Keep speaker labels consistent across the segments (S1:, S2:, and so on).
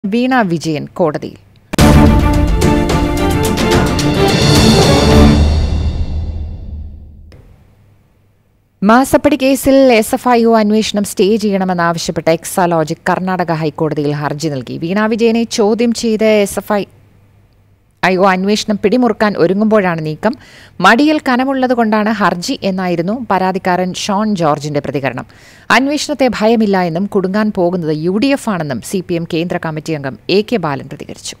S1: വീണ വിജയൻ കോടതിയിൽ മാസപ്പടി കേസിൽ എസ് എഫ് ഐ ഒ അന്വേഷണം സ്റ്റേ ചെയ്യണമെന്നാവശ്യപ്പെട്ട എക്സാലോജിക് കർണാടക ഹൈക്കോടതിയിൽ ഹർജി നൽകി വീണ വിജയനെ ചോദ്യം ചെയ്ത് S F I I O അന്വേഷണം പിടിമുറുക്കാൻ ഒരുങ്ങുമ്പോഴാണ് നീക്കം മടിയിൽ കനമുള്ളതുകൊണ്ടാണ് ഹർജി എന്നായിരുന്നു പരാതിക്കാരൻ ഷോൺ ജോർജിന്റെ പ്രതികരണം അന്വേഷണത്തെ ഭയമില്ല എന്നും കുടുങ്ങാൻ പോകുന്നത് യു ഡി എഫ് ആണെന്നും സി പി എം കേന്ദ്ര കമ്മിറ്റി അംഗം എ കെ ബാലൻ പ്രതികരിച്ചു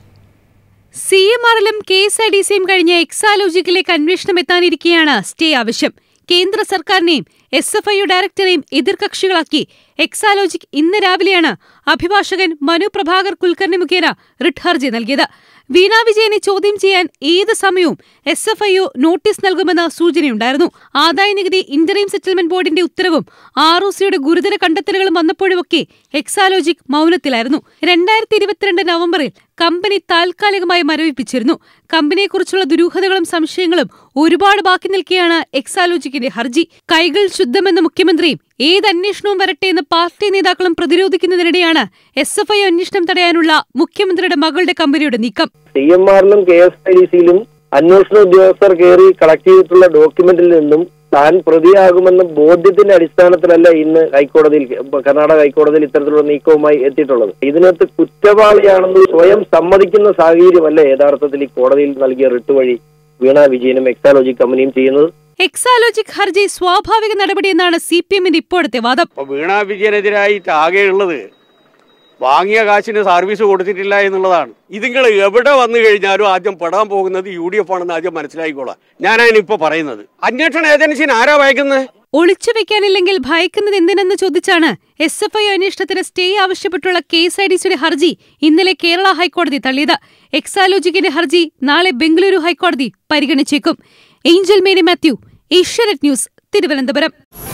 S2: സി എം ആറിലും കെ എസ് ഐ ഡി സിയും കഴിഞ്ഞ എക്സാലോജിക്കിലേക്ക് അന്വേഷണം എത്താനിരിക്കെയാണ് സ്റ്റേ ആവശ്യം കേന്ദ്ര സർക്കാരിനെയും എസ് എഫ് ഐ യു ഡയറക്ടറെയും എതിർകക്ഷികളാക്കി എക്സാലോജിക് ഇന്ന് രാവിലെയാണ് അഭിഭാഷകൻ മനു പ്രഭാകർ കുൽക്കർണി മുഖേന റിട്ട് ഹർജി നൽകിയത് വീണ വിജയനെ ചോദ്യം ചെയ്യാൻ ഏത് സമയവും S F I O notice നൽകുമെന്ന സൂചനയുണ്ടായിരുന്നു ആദായനികുതി ഇന്ററീം സെറ്റിൽമെന്റ് ബോർഡിന്റെ ഉത്തരവും ആർ ഒ സിയുടെ ഗുരുതര കണ്ടെത്തലുകളും വന്നപ്പോഴുമൊക്കെ എക്സാലോജിക് മൗനത്തിലായിരുന്നു രണ്ടായിരത്തി ഇരുപത്തിരണ്ട് നവംബറിൽ കമ്പനി താൽക്കാലികമായി മരവിപ്പിച്ചിരുന്നു കമ്പനിയെക്കുറിച്ചുള്ള ദുരൂഹതകളും സംശയങ്ങളും ഒരുപാട് ബാക്കി നിൽക്കെയാണ് എക്സാലോജിക്കിന്റെ ഹർജി കൈകൾ ശുദ്ധമെന്ന മുഖ്യമന്ത്രിയും ഏത് അന്വേഷണവും വരട്ടെ എന്ന് പാർട്ടി നേതാക്കളും പ്രതിരോധിക്കുന്നതിനിടെയാണ് എസ് എഫ് ഐ അന്വേഷണം തടയാനുള്ള മുഖ്യമന്ത്രിയുടെ മകളുടെ കമ്പനിയുടെ നീക്കം
S3: സി എം ആറിലും കെ എസ് ഐ ഡി സിയിലും അന്വേഷണ ഉദ്യോഗസ്ഥർ കയറി കളക്ട് ചെയ്തിട്ടുള്ള ഡോക്യുമെന്റിൽ നിന്നും താൻ പ്രതിയാകുമെന്ന ബോധ്യത്തിന്റെ അടിസ്ഥാനത്തിലല്ല ഇന്ന് ഹൈക്കോടതിയിൽ കർണാടക ഹൈക്കോടതിയിൽ ഇത്തരത്തിലുള്ള നീക്കവുമായി എത്തിയിട്ടുള്ളത് ഇതിനകത്ത് കുറ്റവാളിയാണെന്ന് സ്വയം സമ്മതിക്കുന്ന സാഹചര്യമല്ല യഥാർത്ഥത്തിൽ ഈ കോടതിയിൽ നൽകിയ റിട്ട് വഴി വീണ വിജയനും എക്സാലോജി കമ്പനിയും ചെയ്യുന്നത്
S2: എക്സാലോജിക് ഹർജി സ്വാഭാവിക നടപടിയെന്നാണ് സി പി എമ്മിന്റെ ഇപ്പോഴത്തെ വാദം
S4: അപ്പോൾ വീണ വിജയനെതിരായിട്ട് ആകെയുള്ളത് വാങ്ങിയ കാശിന് സർവീസ് കൊടുത്തിട്ടില്ല എന്നുള്ളതാണ് ഇതുങ്ങൾ എവിടെ വന്നു കഴിഞ്ഞാലും ആദ്യം പെടാൻ പോകുന്നത് യു ഡി എഫ് ആണെന്ന് ആദ്യം മനസ്സിലാക്കിക്കോളാം ഞാനതിന് ഇപ്പോൾ പറയുന്നത് അന്വേഷണ ഏജൻസിന് ആരാ വായിക്കുന്നത്
S2: ഒളിച്ചു വെക്കാനില്ലെങ്കിൽ ഭയക്കുന്നത് എന്തിനെന്ന് ചോദിച്ചാണ് എസ് എഫ് ഐ അന്വേഷണത്തിന് സ്റ്റേ ആവശ്യപ്പെട്ടുള്ള കെ എസ് ഐ ഡി സിയുടെ ഹർജി ഇന്നലെ കേരള ഹൈക്കോടതി തള്ളിയത് എക്സാലോജിക്കിന്റെ ഹർജി നാളെ ബംഗളൂരു ഹൈക്കോടതി പരിഗണിച്ചേക്കും ഏഞ്ചൽ മേരി മാത്യു ഏഷ്യാനെറ്റ് ന്യൂസ് തിരുവനന്തപുരം